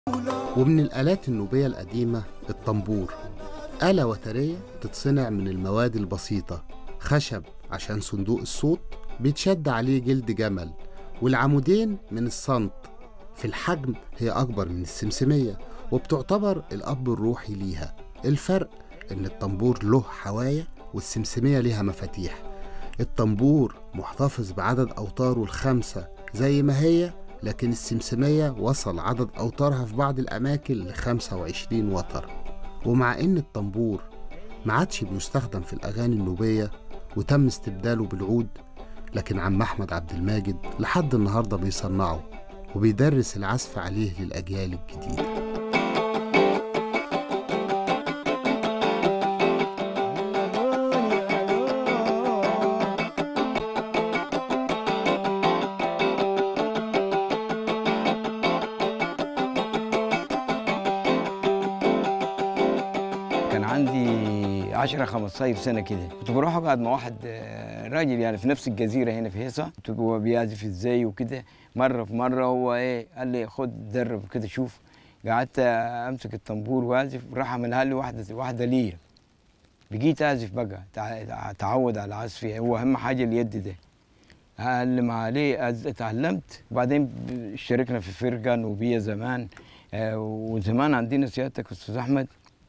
ومن الآلات النوبية القديمة الطنبور آلة وترية تتصنع من المواد البسيطة خشب عشان صندوق الصوت بيتشد عليه جلد جمل والعمودين من الصنط في الحجم هي أكبر من السمسمية وبتعتبر الأب الروحي ليها الفرق إن الطنبور له حوايا والسمسمية ليها مفاتيح الطنبور محتفظ بعدد أوتاره الخمسة زي ما هي لكن السمسمية وصل عدد أوتارها في بعض الأماكن لخمسة وعشرين وتر ومع إن الطنبور ما عادش بيستخدم في الأغاني النوبية وتم استبداله بالعود لكن عم أحمد عبد الماجد لحد النهاردة بيصنعه وبيدرس العزف عليه للأجيال الجديدة كان عندي 10 15 سنه كده كنت بروح اقعد مع واحد آه، راجل يعني في نفس الجزيره هنا في هيصه كنت هو بيعزف ازاي وكده مره في مره هو ايه قال لي خد درب كده شوف قعدت امسك الطنبور واعزف راح عملها لي واحده واحده ليا بقيت اعزف بقى تع- تعود على عزفي هو اهم حاجه اليد ده اعلم عليه أز- اتعلمت وبعدين ب- اشتركنا في فرقه نوبيه زمان آه، وزمان عندنا سيادتك استاذ احمد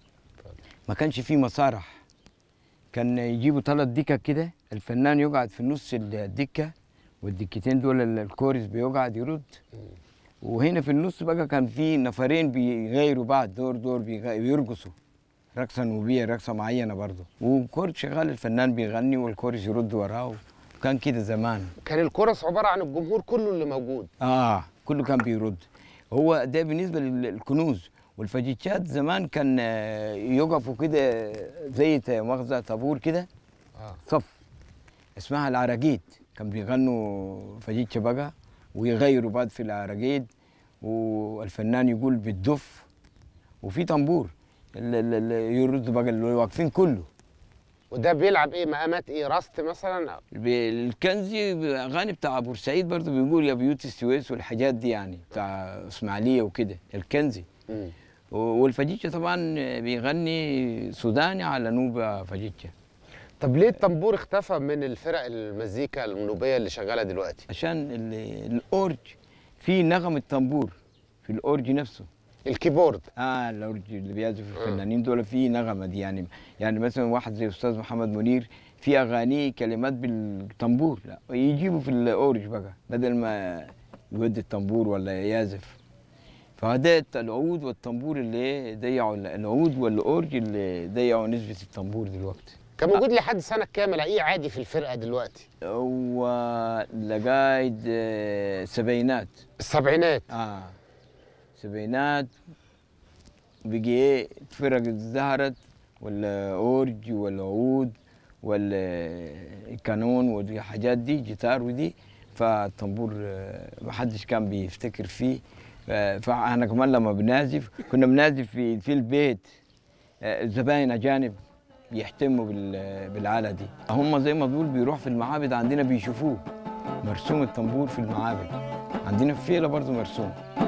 ما كانش فيه مسارح كان يجيبوا ثلاث دكك كده الفنان يقعد في نص الدكه والدكتين دول ال- الكورس بيقعد يرد وهنا في النص بقى كان في نفرين بيغيروا بعض دور دور بيغ- بيرقصوا رقصه نوبيه رقصه معينه برضه وكورس شغال الفنان بيغني والكورس يرد وراه كان كده زمان كان الكورس عباره عن الجمهور كله اللي موجود اه كله كان بيرد هو ده بالنسبه للكنوز والفجيتشات زمان كان آه، يقفوا كده زي ت- مؤاخذه طابور كده اه صف اسمها العراجيد كان بيغنوا فجيتشا بقى ويغيروا بعض في العراجيد والفنان يقول بالدف وفي طنبور ال- ال- ال- يردوا بقى اللي واقفين كله وده بيلعب ايه مقامات ايه راست مثلا ب- الكنزي اغاني بتاع بورسعيد برضه بيقول يا بيوت السويس والحاجات دي يعني بتاع اسماعيليه وكده الكنزي مم. والفجيتشا طبعا بيغني سوداني على نوبه فجيتشا طب ليه الطنبور اختفى من الفرق المزيكا النوبيه اللي شغاله دلوقتي عشان ال- الاورج في نغمه طنبور في الاورج نفسه الكيبورد اه الاورج اللي بيعزف الفنانين دول في نغمه دي يعني يعني مثلا واحد زي استاذ محمد منير في اغانيه كلمات بالطنبور لا يجيبوا في الاورج بقى بدل ما يودي الطنبور ولا يعزف فده العود والطنبور اللي ضيعوا العود والاورج اللي ضيعوا نسبه الطنبور دلوقتي كان موجود لحد سنه كام الاقيه عادي في الفرقه دلوقتي ولغايه آه، السبعينات السبعينات اه سبعينات بقي ايه فرق ظهرت ولا اورج ولا عود ولا القانون والحاجات دي جيتار ودي فالطنبور آه، محدش كان بيفتكر فيه آه، فاحنا كمان لما بنعزف كنا بنعزف في في البيت آه، الزباين اجانب بيهتموا بال- بالآلة دي هم زي ما بقول بيروح في المعابد عندنا بيشوفوه مرسوم الطنبور في المعابد عندنا في فيلة برضه مرسوم